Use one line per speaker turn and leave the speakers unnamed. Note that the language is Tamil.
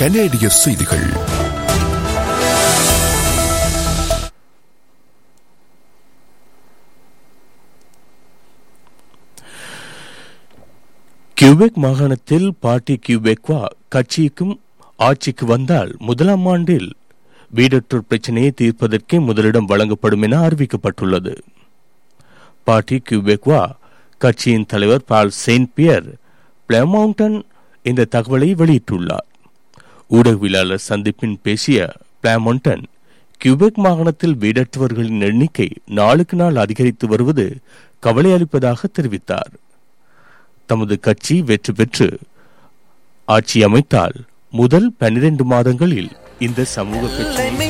கனேடிய செய்திகள்
கியூபெக் மாகாணத்தில் பார்ட்டி கியூபெக்வா கட்சிக்கும் ஆட்சிக்கு வந்தால் முதலாம் ஆண்டில் வீடற்றோர் பிரச்சினையை தீர்ப்பதற்கே முதலிடம் வழங்கப்படும் என அறிவிக்கப்பட்டுள்ளது பார்ட்டி கியூபெக்வா கட்சியின் தலைவர் பால் செயின்ட் பியர் பிளமவுண்டன் இந்த தகவலை வெளியிட்டுள்ளார் ஊடகவியலாளர் சந்திப்பின் பேசிய பிளாமவுண்டன் கியூபெக் மாகாணத்தில் வீடற்றவர்களின் எண்ணிக்கை நாளுக்கு நாள் அதிகரித்து வருவது கவலை அளிப்பதாக தெரிவித்தார் தமது கட்சி வெற்றி பெற்று ஆட்சி அமைத்தால் முதல் பனிரெண்டு மாதங்களில் இந்த சமூக பிரச்சனை